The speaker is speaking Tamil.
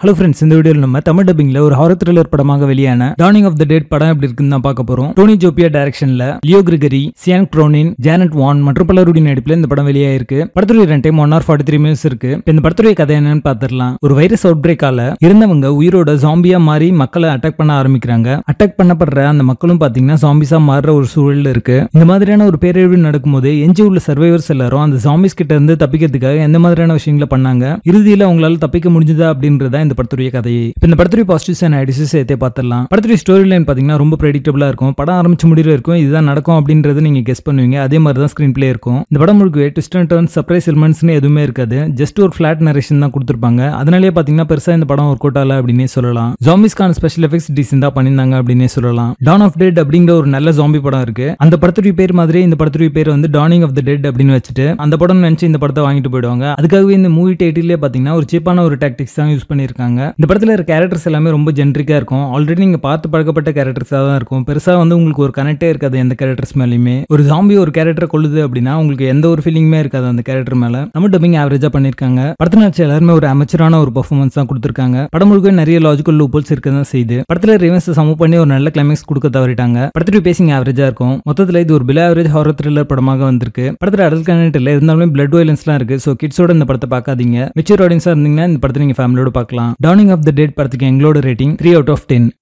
ஹலோ ஃப்ரெண்ட்ஸ் இந்த வீடியோவில் நம்ம தமிழ் டப்பிங்ல ஒரு ஹாரர் த்ரில்லர் படமாக வெளியான டார்னிங் ஆஃப் த டேட் படம் எப்படி இருக்குன்னு தான் பார்க்க போறோம் டோனி ஜோபியா டைரக்ஷன்ல Leo Gregory Cian Cronin Janet Van மற்றும் பலருடைய நடிப்புல இந்த படம் வெளியாயிருக்கு படத்துடைய run time one hour forty three minutes இருக்கு இப்ப இந்த படத்துடைய கதை என்னன்னு பார்த்துடலாம் ஒரு வைரஸ் அவுட் பிரேக்கால இருந்தவங்க உயிரோட ஜாம்பியா மாறி மக்களை அட்டாக் பண்ண ஆரம்பிக்கிறாங்க அட்டாக் பண்ணப்படுற அந்த மக்களும் பாத்தீங்கன்னா ஜாம்பிஸா மாறுற ஒரு சூழல் இருக்கு இந்த மாதிரியான ஒரு பேரழிவு நடக்கும்போது எஞ்சி உள்ள சர்வைவர்ஸ் எல்லாரும் அந்த ஜாம்பிஸ் கிட்ட இருந்து தப்பிக்கிறதுக்காக எந்த மாதிரியான விஷயங்களை பண்ணாங்க இறுதியில அவங்களால தப்பிக்க முடிஞ்சதா அப்படின்றத இந்த படத்துடைய கதையை இப்ப இந்த படத்துடைய பாசிட்டிவ்ஸ் அண்ட் ஐடிசஸ் சேர்த்தே பார்த்துடலாம் படத்துடைய ஸ்டோரி லைன் பாத்தீங்கன்னா ரொம்ப ப்ரெடிக்டபிளா இருக்கும் படம் ஆரம்பிச்சு முடிகிற இருக்கும் இதுதான் நடக்கும் அப்படின்றது நீங்க கெஸ் பண்ணுவீங்க அதே மாதிரி தான் ஸ்கிரீன் பிளே இருக்கும் இந்த படம் முழுக்க ட்விஸ்ட் அண்ட் டர்ன் சர்ப்ரைஸ் எலிமெண்ட்ஸ்னு எதுவுமே இருக்காது ஜஸ்ட் ஒரு ஃபிளாட் நரேஷன் தான் கொடுத்துருப்பாங்க அதனாலேயே பாத்தீங்கன்னா பெருசா இந்த படம் ஒர்க் அவுட் ஆகல அப்படின்னே சொல்லலாம் ஜாம்பிஸ்க்கான ஸ்பெஷல் எஃபெக்ட்ஸ் டீசெண்டா பண்ணியிருந்தாங்க அப்படின்னே சொல்லலாம் டான் ஆஃப் டெட் அப்படிங்கிற ஒரு நல்ல ஜாம்பி படம் இருக்கு அந்த படத்துடைய பேர் மாதிரி இந்த படத்துடைய பேர் வந்து டார்னிங் ஆஃப் த டெட் அப்படின்னு வச்சுட்டு அந்த படம் நினைச்சு இந்த படத்தை வாங்கிட்டு போயிடுவாங்க அதுக்காகவே இந்த மூவி டைட்டிலே பாத்தீங்கன்னா ஒரு சீப்பான ஒரு டாக்டிக்ஸ் தான் யூஸ் பண்ணியிருக்காங்க இந்த படத்துல இருக்க கேரக்டர்ஸ் எல்லாமே ரொம்ப ஜென்ரிக்கா இருக்கும் ஆல்ரெடி நீங்க பார்த்து பழக்கப்பட்ட கேரக்டர்ஸா தான் இருக்கும் பெருசா வந்து உங்களுக்கு ஒரு கனெக்டே இருக்காது எந்த கேரக்டர்ஸ் மேலயுமே ஒரு ஜாம்பி ஒரு கேரக்டர் கொள்ளுது அப்படின்னா உங்களுக்கு எந்த ஒரு ஃபீலிங்குமே இருக்காது அந்த கேரக்டர் மேல நம்ம டப்பிங் ஆவரேஜா பண்ணிருக்காங்க படத்துல நடிச்ச எல்லாருமே ஒரு அமைச்சரான ஒரு பர்ஃபார்மன்ஸ் தான் கொடுத்திருக்காங்க படம் முழுக்க நிறைய லாஜிக்கல் லூப்பல்ஸ் இருக்க தான் செய்யுது படத்துல ரிவன்ஸ் சமூவ் பண்ணி ஒரு நல்ல கிளைமேக்ஸ் கொடுக்க தவறிட்டாங்க படத்துடைய பேசிங் ஆவரேஜா இருக்கும் மொத்தத்துல இது ஒரு பில் ஆவரேஜ் ஹாரர் த்ரில்லர் படமாக வந்திருக்கு படத்துல அடல் கனெக்ட் இல்லை இருந்தாலுமே பிளட் வயலன்ஸ்லாம் இருக்கு ஸோ கிட்ஸோட இந்த படத்தை பார்க்காதீங்க மெச்சூர் ஆடியன்ஸா இருந்தீங்கன்னா இந்த படத்தை நீங்க ஃபேமிலியோட பார்க்கலாம் டார்னிங் ஆஃப் த டேட் படத்துக்கு எங்களோட rating three out of ten